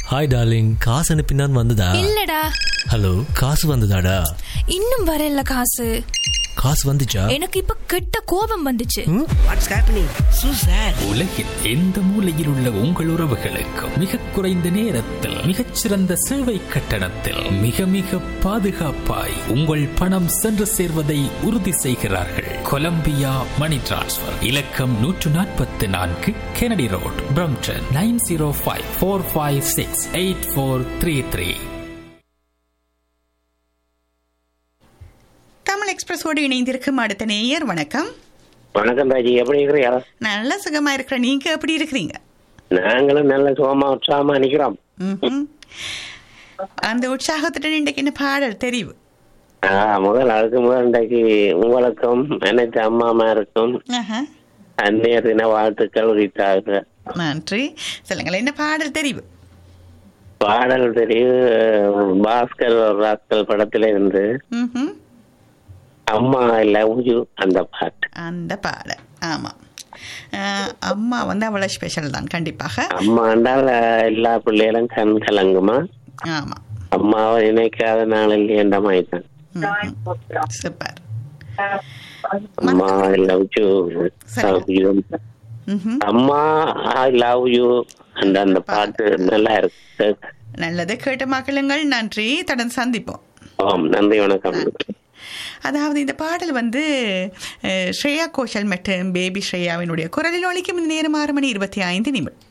Hi darling காசு அனுப்பினான் வந்ததா இல்லடா ஹலோ காசு வந்ததாடா இன்னும் வரல காசு காசு வந்துச்சா எனக்கு இப்ப கெட்ட கோபம் வந்துச்சு வாட்ஸ் ஹேப்பனிங் சூ சார் உலகில் எந்த மூலையில் உள்ள உங்கள் உறவுகளுக்கும் மிக குறைந்த நேரத்தில் மிகச்சிறந்த சேவை கட்டணத்தில் மிக மிக பாதுகாப்பாய் உங்கள் பணம் சென்று சேர்வதை உறுதி செய்கிறார்கள் கொலம்பியா மணி டிரான்ஸ்ஃபர் இலக்கம் நூற்று நாற்பத்தி நான்கு Kennedy road Brampton nine zero five four five six eight four three three Tamil எக்ஸ்பிரஸோடு இணைந்திருக்கும் அடுத்த நேயர் வணக்கம் வணக்கம் ராஜி எப்படி இருக்கிறியா நல்ல சுகமா இருக்கிற நீங்க எப்படி இருக்கிறீங்க நாங்களும் நல்ல சுகமா உற்சாகமா நிக்கிறோம் ம்ஹும். அந்த உற்சாகத்துடன் இன்றைக்கு என்ன பாடல் தெரிவு ஆஹ் முதல் அதுக்கு முதல் இன்றைக்கு உங்களுக்கும் அனைத்து அம்மாமாருக்கும் ஆஹா. அந்நிய தின வாழ்த்துக்கள் உரித்தாக நன்றி சொல்லுங்களேன் என்ன பாடல் தெரிவு பாடல் தெரியும் பாஸ்கர் ஒரு ராஸ்கல் படத்துல இருந்து ம்ஹும். அம்மா லவ் யூ அந்த பாட்டு அந்த பாடல் ஆமா ஆஹ், அம்மா வந்து அவ்வளவு ஸ்பெஷல் தான் கண்டிப்பாக அம்மா என்றால் எல்லா பிள்ளைகளும் கண் கலங்குமா ஆமா அம்மாவை நினைக்காத நாள் இல்லையன்ற மாதிரி தான் ம்ஹும். சூப்பர் அம்மா லவ் யூ லவ் யூ ம்ஹும். அம்மா ஐ லவ் யூ அந்த அந்த பாட்டு நல்லா இருக்கு நல்லது கேட்டு மக்களுங்கள் நன்றி தொடர்ந்து சந்திப்போம் ஆம் நன்றி வணக்கம் அதாவது இந்த பாடல் வந்து அஹ், ஸ்ரேயா கோஷல் மற்றும் பேபி ஸ்ரேயாவினுடைய குரலில் ஒலிக்கும் இந்த நேரம் ஆறு மணி இருபத்தி ஐந்து நிமிடம்